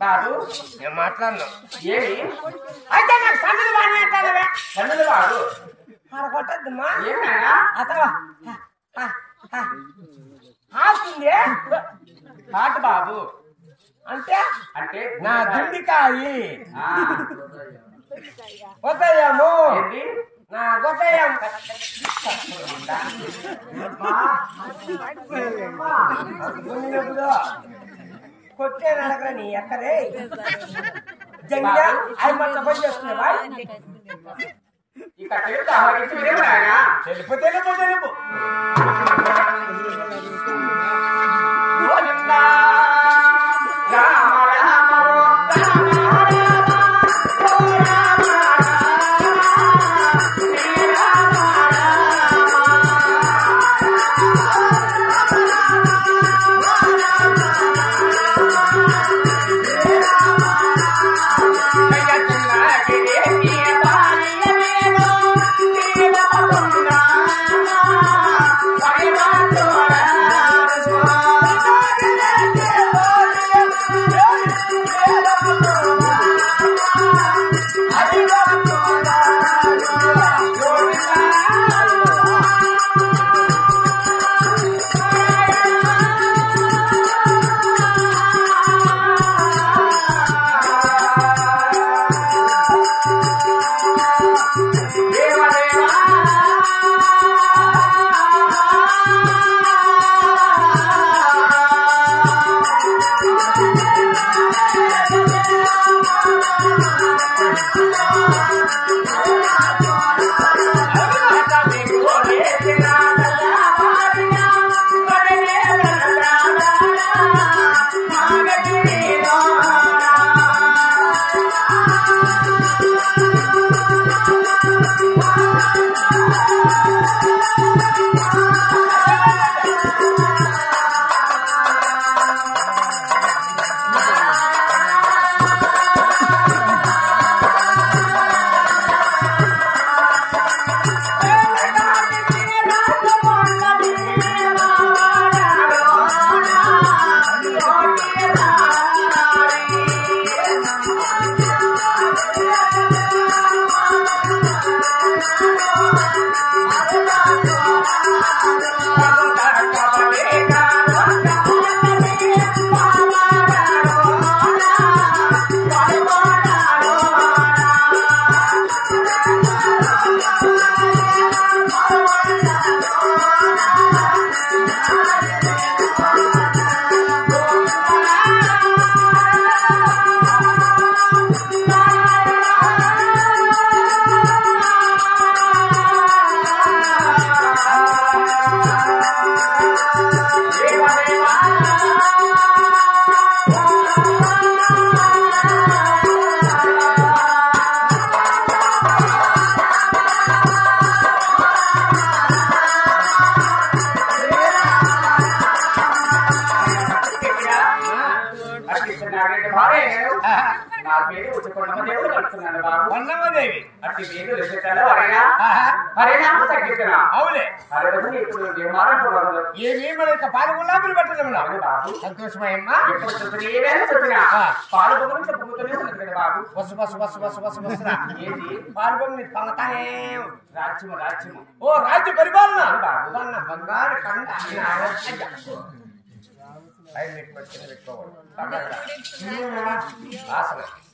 బాబు నేను మాట్లాడను ఏమి అయితే నాకు సందులు బాగానే అంటానవే కన్నులు బాబు కొట్టద్దమ్మా ఏమైనా అతవా ఆకుంది హాట్ బాబు అంటే అంటే నా దుండికాయి ఆ, గొత్తయ్యము ఏంటి నా గొత్తయ్యం దున్నినప్పుడు కొట్టే నడకరా నీ ఎక్కడే జంగా అవి మన పని చేస్తున్నావా ఇక తెలుసు ఆలోచించి మీరేమైనా తెలుపు తెలుపు తెలుపు గోవిందా, రామ రామ ఓ నా పేరు ఉచ్చకొండమ్మ దేవుడు కలుస్తున్నాను బాబు కొండమ్మదేవి అట్టి పేరు దశకాలు అరేనా ఆహా. అరేనా తగ్గిస్తున్నా అవులే అరే ఇప్పుడు దేవాలయం చూడగలరు ఏమి మన పాలు గులాబీలు పెట్టదమ్మా అవును బాబు సంతోషమయ్యమ్మా ఎప్పుడు చూసినా ఏమైనా చెప్పినా ఆ. పాలు పొంగులు చెప్పుకుంటూనే ఉంది కదా బాబు బస్సు బస్సు బస్సు బస్సు బస్సు బస్సురా ఏంటి పాలు పొంగి పొంగతానే రాజ్యము రాజ్యము ఓ రాజ్య పరిపాలన అవును బాబు. అన్న బంగారు కండ ఆయన నీకు వచ్చిన పెట్టుకోవాలి వాసన